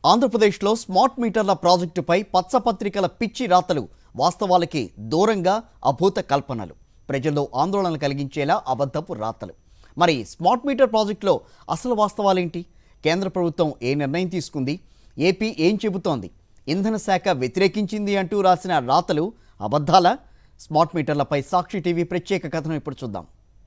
ఆంధ్రప్రదేశ్లో స్మార్ట్ మీటర్ల ప్రాజెక్టుపై పచ్చపత్రికల పిచ్చి రాతలు వాస్తవాలకి దూరంగా అభూత కల్పనలు ప్రజల్లో ఆందోళన కలిగించేలా అబద్ధపు రాతలు మరి స్మార్ట్ మీటర్ ప్రాజెక్టులో అసలు వాస్తవాలేంటి కేంద్ర ప్రభుత్వం ఏ నిర్ణయం తీసుకుంది ఏపీ ఏం చెబుతోంది ఇంధన శాఖ వ్యతిరేకించింది అంటూ రాసిన రాతలు అబద్ధాలా స్మార్ట్ మీటర్లపై సాక్షి టీవీ ప్రత్యేక కథనం ఇప్పుడు చూద్దాం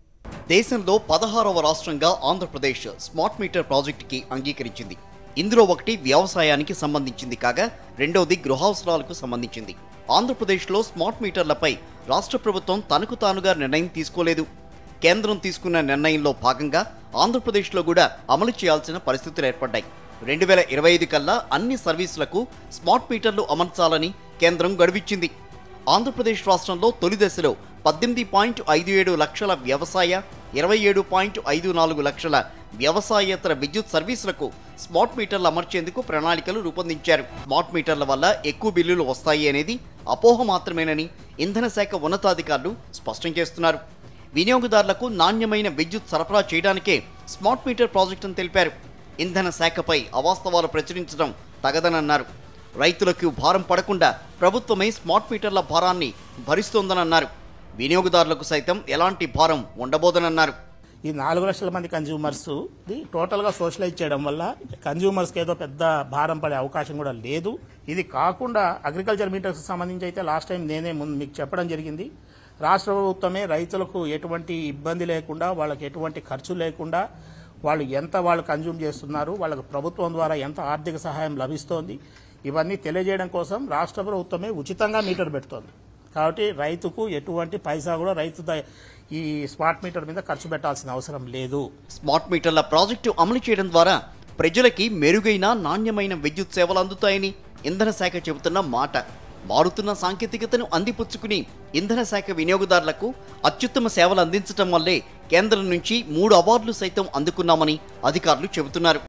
దేశంలో పదహారవ రాష్ట్రంగా ఆంధ్రప్రదేశ్ స్మార్ట్ మీటర్ ప్రాజెక్టుకి అంగీకరించింది ఇందులో ఒకటి వ్యవసాయానికి సంబంధించింది కాగా రెండవది గృహావసరాలకు సంబంధించింది ఆంధ్రప్రదేశ్లో స్మార్ట్ మీటర్లపై రాష్ట్ర ప్రభుత్వం తనకు తానుగా నిర్ణయం తీసుకోలేదు కేంద్రం తీసుకున్న నిర్ణయంలో భాగంగా ఆంధ్రప్రదేశ్లో కూడా అమలు చేయాల్సిన పరిస్థితులు ఏర్పడ్డాయి రెండు వేల ఇరవై ఐదు కల్లా అన్ని సర్వీసులకు స్మార్ట్ మీటర్లు అమర్చాలని కేంద్రం గడువిచ్చింది ఆంధ్రప్రదేశ్ రాష్ట్రంలో తొలి దశలో పద్దెనిమిది పాయింట్ ఐదు ఏడు లక్షల వ్యవసాయ ఇరవై ఏడు పాయింట్ ఐదు నాలుగు లక్షల వ్యవసాయేతర విద్యుత్ సర్వీసులకు స్మార్ట్ మీటర్లు అమర్చేందుకు ప్రణాళికలు రూపొందించారు స్మార్ట్ మీటర్ల వల్ల ఎక్కువ బిల్లులు వస్తాయి అనేది అపోహ మాత్రమేనని ఇంధన శాఖ ఉన్నతాధికారులు స్పష్టం చేస్తున్నారు వినియోగదారులకు నాణ్యమైన విద్యుత్ సరఫరా చేయడానికే స్మార్ట్ మీటర్ ప్రాజెక్టును తెలిపారు ఇంధన శాఖపై అవాస్తవాలు ప్రచురించడం తగదనన్నారు రైతులకు భారం పడకుండా ప్రభుత్వమే స్మార్ట్ మీటర్ల భారాన్ని భరిస్తోందనన్నారు వినియోగదారులకు సైతం ఎలాంటి భారం ఉండబోదనన్నారు ఈ నాలుగు లక్షల మంది కన్జ్యూమర్స్ ఇది టోటల్గా సోషలైజ్ చేయడం వల్ల కన్జ్యూమర్స్కి ఏదో పెద్ద భారం పడే అవకాశం కూడా లేదు ఇది కాకుండా అగ్రికల్చర్ మీటర్స్ సంబంధించి అయితే లాస్ట్ టైం నేనే ముందు మీకు చెప్పడం జరిగింది రాష్ట్ర ప్రభుత్వమే రైతులకు ఎటువంటి ఇబ్బంది లేకుండా వాళ్ళకి ఎటువంటి ఖర్చు లేకుండా వాళ్ళు ఎంత వాళ్ళు కన్జ్యూమ్ చేస్తున్నారు వాళ్ళకు ప్రభుత్వం ద్వారా ఎంత ఆర్థిక సహాయం లభిస్తోంది ఇవన్నీ తెలియజేయడం కోసం రాష్ట్ర ప్రభుత్వమే ఉచితంగా మీటర్ పెడుతోంది కాబట్టి రైతుకు ఎటువంటి పైసా కూడా రైతు ద- ఈ స్మార్ట్ మీటర్ మీద ఖర్చు పెట్టాల్సిన అవసరం లేదు స్మార్ట్ మీటర్ల ప్రాజెక్టు అమలు చేయడం ద్వారా ప్రజలకి మెరుగైన నాణ్యమైన విద్యుత్ సేవలు అందుతాయని ఇంధన శాఖ చెబుతున్న మాట మారుతున్న సాంకేతికతను అందిపుచ్చుకుని ఇంధన శాఖ వినియోగదారులకు అత్యుత్తమ సేవలు అందించడం వల్లే కేంద్రం నుంచి మూడు అవార్డులు సైతం అందుకున్నామని అధికారులు చెబుతున్నారు